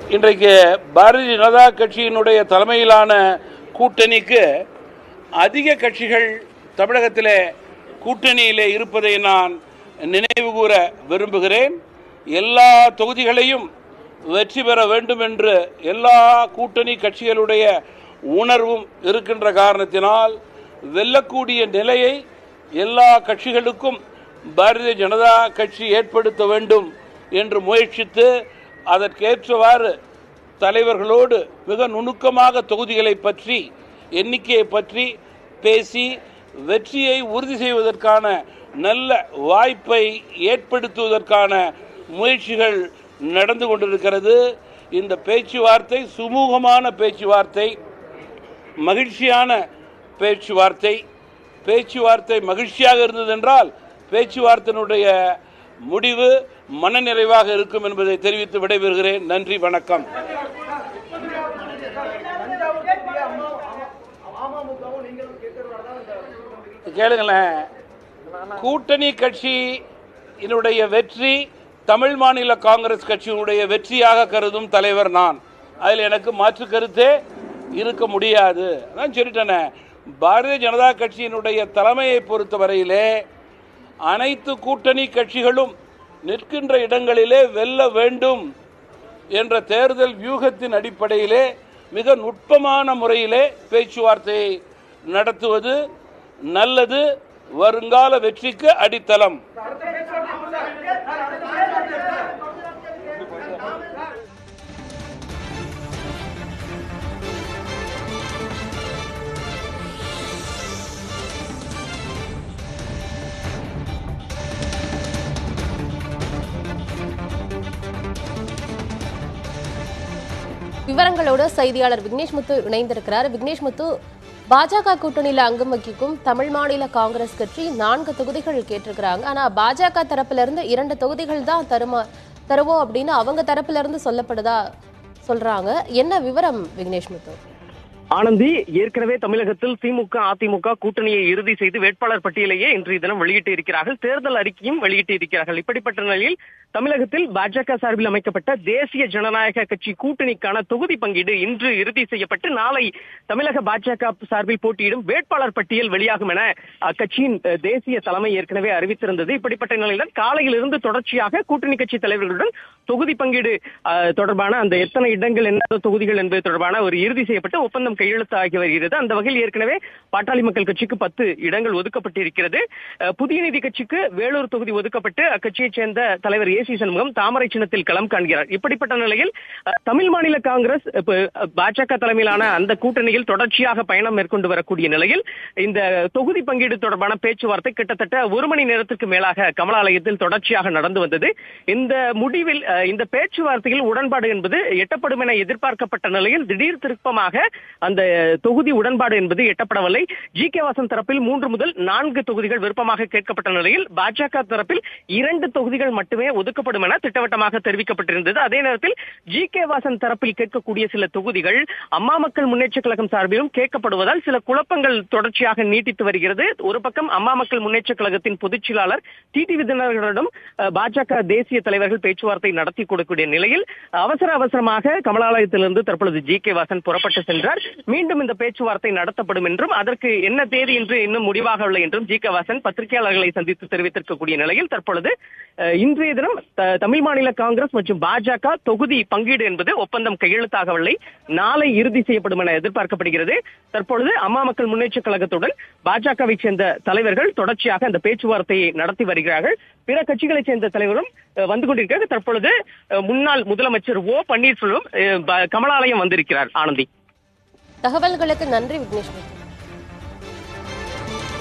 இன்றைக்கு பாரதிய ஜனதா கட்சியினுடைய தலைமையிலான கூட்டணிக்கு அதிக கட்சிகள் தமிழகத்திலே கூட்டணியிலே இருப்பதை நான் நினைவு கூற விரும்புகிறேன் எல்லா தொகுதிகளையும் வெற்றி பெற வேண்டும் என்று எல்லா கூட்டணி கட்சிகளுடைய உணர்வும் இருக்கின்ற காரணத்தினால் வெல்லக்கூடிய நிலையை எல்லா கட்சிகளுக்கும் பாரதிய ஜனதா கட்சி ஏற்படுத்த வேண்டும் என்று முயற்சித்து அதற்கேற்றவாறு தலைவர்களோடு மிக நுணுக்கமாக தொகுதிகளை பற்றி எண்ணிக்கையை பற்றி பேசி வெற்றியை உறுதி செய்வதற்கான நல்ல வாய்ப்பை ஏற்படுத்துவதற்கான முயற்சிகள் நடந்து கொண்டிருக்கிறது இந்த பேச்சுவார்த்தை சுமூகமான பேச்சுவார்த்தை மகிழ்ச்சியான பேச்சுவார்த்தை பேச்சுவார்த்தை மகிழ்ச்சியாக இருந்ததென்றால் பேச்சுவார்த்தையினுடைய முடிவு மனநிறைவாக இருக்கும் என்பதை தெரிவித்து விடைபெறுகிறேன் நன்றி வணக்கம் கேளுங்களேன் கூட்டணி கட்சியினுடைய வெற்றி தமிழ் மாநில காங்கிரஸ் கட்சியினுடைய வெற்றியாக கருதும் தலைவர் நான் அதில் எனக்கு மாற்று கருத்தே இருக்க முடியாது அதான் சொல்லிட்டேனே பாரதிய ஜனதா கட்சியினுடைய தலைமையை பொறுத்தவரையிலே அனைத்து கூட்டணி கட்சிகளும் நிற்கின்ற இடங்களிலே வெல்ல வேண்டும் என்ற தேர்தல் வியூகத்தின் அடிப்படையிலே மிக நுட்பமான முறையிலே பேச்சுவார்த்தையை நடத்துவது நல்லது வருங்கால வெற்றிக்கு அடித்தளம் விவரங்களோடு செய்தியாளர் விக்னேஷ் முத்து இணைந்திருக்கிறார் விக்னேஷ் முத்து பாஜக கூட்டணியில அங்கம் வகிக்கும் தமிழ் மாநில காங்கிரஸ் கட்சி நான்கு தொகுதிகள் கேட்டிருக்கிறாங்க ஆனா பாஜக தரப்புல இருந்து இரண்டு தொகுதிகள் தான் தருமா தருவோம் அப்படின்னு அவங்க தரப்புல இருந்து சொல்லப்படுதா சொல்றாங்க என்ன விவரம் விக்னேஷ் முத்து ஆனந்தி ஏற்கனவே தமிழகத்தில் திமுக அதிமுக கூட்டணியை இறுதி செய்து வேட்பாளர் பட்டியலையே இன்றைய தினம் வெளியிட்டு இருக்கிறார்கள் தேர்தல் அறிக்கையும் வெளியிட்டு இருக்கிறார்கள் இப்படிப்பட்ட நிலையில் தமிழகத்தில் பாஜக சார்பில் அமைக்கப்பட்ட தேசிய ஜனநாயக கட்சி கூட்டணிக்கான தொகுதி பங்கீடு இன்று இறுதி செய்யப்பட்டு நாளை தமிழக பாஜக சார்பில் போட்டியிடும் வேட்பாளர் பட்டியல் வெளியாகும் என அக்கட்சியின் அஹ், தேசிய தலைமை ஏற்கனவே அறிவித்திருந்தது இப்படிப்பட்ட நிலையில் காலையிலிருந்து தொடர்ச்சியாக கூட்டணி கட்சி தலைவர்களுடன் தொகுதி பங்கீடு அஹ், தொடர்பான அந்த எத்தனை இடங்கள் என்ன தொகுதிகள் என்பது தொடர்பான ஒரு இறுதி செய்யப்பட்டு ஒப்பந்தம் கையெழுத்தாகி வருகிறது அந்த வகையில் ஏற்கனவே பாட்டாளி மக்கள் கட்சிக்கு பத்து இடங்கள் ஒதுக்கப்பட்டிருக்கிறது அஹ், புதிய நீதி கட்சிக்கு வேலூர் தொகுதி ஒதுக்கப்பட்டு அக்கட்சியைச் சேர்ந்த தலைவர் ஏ சி சண்முகம் தாமரை சின்னத்தில் களம் காண்கிறார் இப்படிப்பட்ட நிலையில் அஹ், தமிழ் மாநில காங்கிரஸ் இப்ப, அஹ், பாஜக தலைமையிலான அந்த கூட்டணியில் தொடர்ச்சியாக பயணம் மேற்கொண்டு வரக்கூடிய நிலையில் இந்த தொகுதி பங்கீடு தொடர்பான பேச்சுவார்த்தை கிட்டத்தட்ட ஒரு மணி நேரத்துக்கு மேலாக கமலாலயத்தில் தொடர்ச்சியாக நடந்து வந்தது இந்த முடிவில் அஹ், இந்த பேச்சுவார்த்தையில் உடன்பாடு என்பது எட்டப்படும் என எதிர்பார்க்கப்பட்ட நிலையில் திடீர் திருப்பமாக அந்த தொகுதி உடன்பாடு என்பது எட்டப்படவில்லை ஜி கே வாசன் தரப்பில் மூன்று முதல் நான்கு தொகுதிகள் விருப்பமாக கேட்கப்பட்ட நிலையில் பாஜக தரப்பில் இரண்டு தொகுதிகள் மட்டுமே ஒதுக்கப்படும் என திட்டவட்டமாக தெரிவிக்கப்பட்டிருந்தது அதே நேரத்தில் ஜி கே வாசன் தரப்பில் கேட்கக்கூடிய சில தொகுதிகள் அம்மா மக்கள் முன்னேற்ற கழகம் சார்பிலும் கேட்கப்படுவதால் சில குழப்பங்கள் தொடர்ச்சியாக நீட்டித்து வருகிறது ஒரு பக்கம் அம்மா மக்கள் முன்னேற்ற கழகத்தின் பொதுச் செயலாளர் டி டி விதினர்களிடம் அஹ், பாஜக தேசிய தலைவர்கள் பேச்சுவார்த்தை நடத்தி கொடுக்கக்கூடிய நிலையில் அவசர அவசரமாக கமலாலயத்திலிருந்து தற்பொழுது ஜி கே வாசன் புறப்பட்டு சென்றார் மீண்டும் இந்த பேச்சுவார்த்தை நடத்தப்படும் என்றும் அதற்கு என்ன தேதி என்று இன்னும் முடிவாகவில்லை என்றும் ஜி கே வாசன் பத்திரிகையாளர்களை சந்தித்து தெரிவித்திருக்கக்கூடிய நிலையில் தற்பொழுது அஹ், இன்றைய தினம் த- தமிழ் மாநில காங்கிரஸ் மற்றும் பாஜக தொகுதி பங்கீடு என்பது ஒப்பந்தம் கையெழுத்தாகவில்லை நாளை இறுதி செய்யப்படும் என எதிர்பார்க்கப்படுகிறது தற்பொழுது அம்மா மக்கள் முன்னேற்ற கழகத்துடன் பாஜகவை சேர்ந்த தலைவர்கள் தொடர்ச்சியாக அந்த பேச்சுவார்த்தையை நடத்தி வருகிறார்கள் பிற கட்சிகளைச் சேர்ந்த தலைவரும் அஹ், வந்து கொண்டிருக்கிறார்கள் தற்பொழுது அஹ், முன்னாள் முதலமைச்சர் ஓ பன்னீர்செல்வம் அஹ், ப- கமலாலயம் வந்திருக்கிறார் ஆனந்தி தகவல்களுக்கு நன்றி விக்னேஷ் முத்து